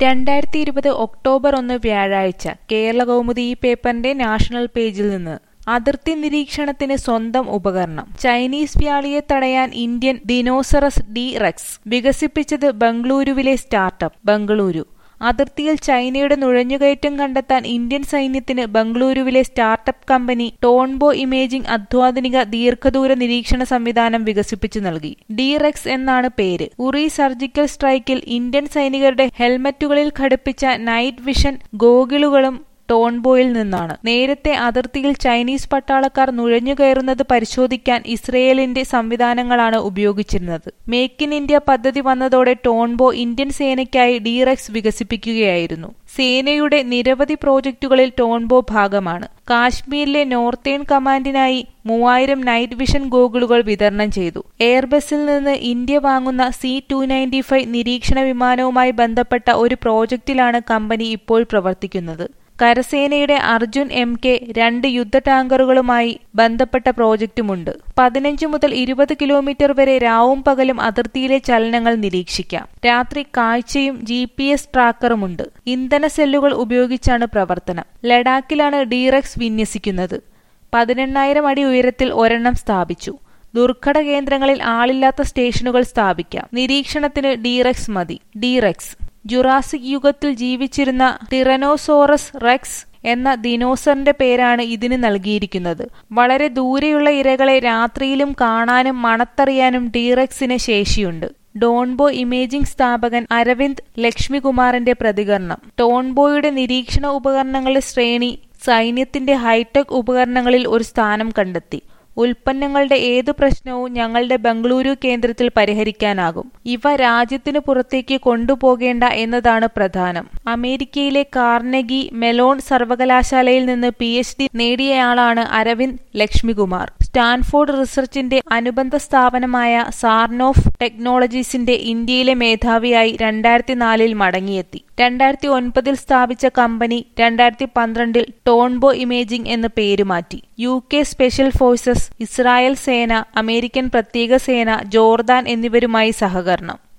രണ്ടായിരത്തി ഇരുപത് ഒക്ടോബർ ഒന്ന് വ്യാഴാഴ്ച കേരളകൗമുദി ഈ പേപ്പറിന്റെ നാഷണൽ പേജിൽ നിന്ന് അതിർത്തി നിരീക്ഷണത്തിന് സ്വന്തം ഉപകരണം ചൈനീസ് വ്യാളിയെ തടയാൻ ഇന്ത്യൻ ദിനോസറസ് ഡി റെക്സ് വികസിപ്പിച്ചത് ബംഗളൂരുവിലെ സ്റ്റാർട്ടപ്പ് ബംഗളൂരു അതിർത്തിയിൽ ചൈനയുടെ നുഴഞ്ഞുകയറ്റം കണ്ടെത്താൻ ഇന്ത്യൻ സൈന്യത്തിന് ബംഗളൂരുവിലെ സ്റ്റാർട്ടപ്പ് കമ്പനി ടോൺബോ ഇമേജിംഗ് അത്യാധുനിക ദീർഘദൂര നിരീക്ഷണ സംവിധാനം വികസിപ്പിച്ചു നൽകി ഡിറെക്സ് എന്നാണ് പേര് ഉറി സർജിക്കൽ സ്ട്രൈക്കിൽ ഇന്ത്യൻ സൈനികരുടെ ഹെൽമറ്റുകളിൽ ഘടിപ്പിച്ച നൈറ്റ് വിഷൻ ഗോഗിളുകളും ടോൺബോയിൽ നിന്നാണ് നേരത്തെ അതിർത്തിയിൽ ചൈനീസ് പട്ടാളക്കാർ നുഴഞ്ഞുകയറുന്നത് പരിശോധിക്കാൻ ഇസ്രയേലിന്റെ സംവിധാനങ്ങളാണ് ഉപയോഗിച്ചിരുന്നത് മേക്ക് ഇൻ ഇന്ത്യ പദ്ധതി വന്നതോടെ ടോൺബോ ഇന്ത്യൻ സേനയ്ക്കായി ഡിറെക്സ് വികസിപ്പിക്കുകയായിരുന്നു സേനയുടെ നിരവധി പ്രോജക്റ്റുകളിൽ ടോൺബോ ഭാഗമാണ് കാശ്മീരിലെ നോർത്തേൺ കമാൻഡിനായി മൂവായിരം നൈറ്റ് വിഷൻ ഗോഗിളുകൾ വിതരണം ചെയ്തു എയർബസിൽ നിന്ന് ഇന്ത്യ വാങ്ങുന്ന സി ടു നയൻറ്റി ഫൈവ് നിരീക്ഷണ വിമാനവുമായി ബന്ധപ്പെട്ട ഒരു പ്രോജക്റ്റിലാണ് കമ്പനി ഇപ്പോൾ പ്രവർത്തിക്കുന്നത് കരസേനയുടെ അർജുൻ എം കെ രണ്ട് യുദ്ധ ടാങ്കറുകളുമായി ബന്ധപ്പെട്ട പ്രോജക്റ്റുമുണ്ട് പതിനഞ്ച് മുതൽ ഇരുപത് കിലോമീറ്റർ വരെ രാവും പകലും അതിർത്തിയിലെ ചലനങ്ങൾ നിരീക്ഷിക്കാം രാത്രി കാഴ്ചയും ജി പി എസ് ട്രാക്കറുമുണ്ട് ഇന്ധന സെല്ലുകൾ ഉപയോഗിച്ചാണ് പ്രവർത്തനം ലഡാക്കിലാണ് ഡീറക്സ് വിന്യസിക്കുന്നത് പതിനെണ്ണായിരം അടി ഉയരത്തിൽ ഒരെണ്ണം സ്ഥാപിച്ചു ദുർഘട കേന്ദ്രങ്ങളിൽ ആളില്ലാത്ത സ്റ്റേഷനുകൾ സ്ഥാപിക്കാം നിരീക്ഷണത്തിന് ഡീറക്സ് മതി ഡീറക്സ് ജുറാസിക് യുഗത്തിൽ ജീവിച്ചിരുന്ന ടിറനോസോറസ് റെക്സ് എന്ന ദിനോസറിന്റെ പേരാണ് ഇതിന് നൽകിയിരിക്കുന്നത് വളരെ ദൂരെയുള്ള ഇരകളെ രാത്രിയിലും കാണാനും മണത്തറിയാനും ഡീറക്സിന് ശേഷിയുണ്ട് ഡോൺബോ ഇമേജിംഗ് സ്ഥാപകൻ അരവിന്ദ് ലക്ഷ്മികുമാറിന്റെ പ്രതികരണം ടോൺബോയുടെ നിരീക്ഷണ ഉപകരണങ്ങളുടെ ശ്രേണി സൈന്യത്തിന്റെ ഹൈടെക് ഉപകരണങ്ങളിൽ ഒരു സ്ഥാനം കണ്ടെത്തി ഉൽപ്പന്നങ്ങളുടെ ഏതു പ്രശ്നവും ഞങ്ങളുടെ ബംഗളൂരു കേന്ദ്രത്തിൽ പരിഹരിക്കാനാകും ഇവ രാജ്യത്തിനു പുറത്തേക്ക് കൊണ്ടുപോകേണ്ട എന്നതാണ് പ്രധാനം അമേരിക്കയിലെ കാർനെഗി മെലോൺ സർവകലാശാലയിൽ നിന്ന് പി എച്ച് ഡി നേടിയയാളാണ് അരവിന്ദ് ലക്ഷ്മികുമാർ സ്റ്റാൻഫോർഡ് റിസർച്ചിന്റെ അനുബന്ധ സ്ഥാപനമായ സാർനോഫ് ടെക്നോളജീസിന്റെ ഇന്ത്യയിലെ മേധാവിയായി രണ്ടായിരത്തി നാലിൽ മടങ്ങിയെത്തി രണ്ടായിരത്തി ഒൻപതിൽ സ്ഥാപിച്ച കമ്പനി രണ്ടായിരത്തി പന്ത്രണ്ടിൽ ടോൺബോ ഇമേജിംഗ് എന്ന് പേരുമാറ്റി U K special forces Israel സേന അമേരിക്കൻ പ്രത്യേക സേന ജോർദാൻ എന്നിവരുമായി സഹകരണം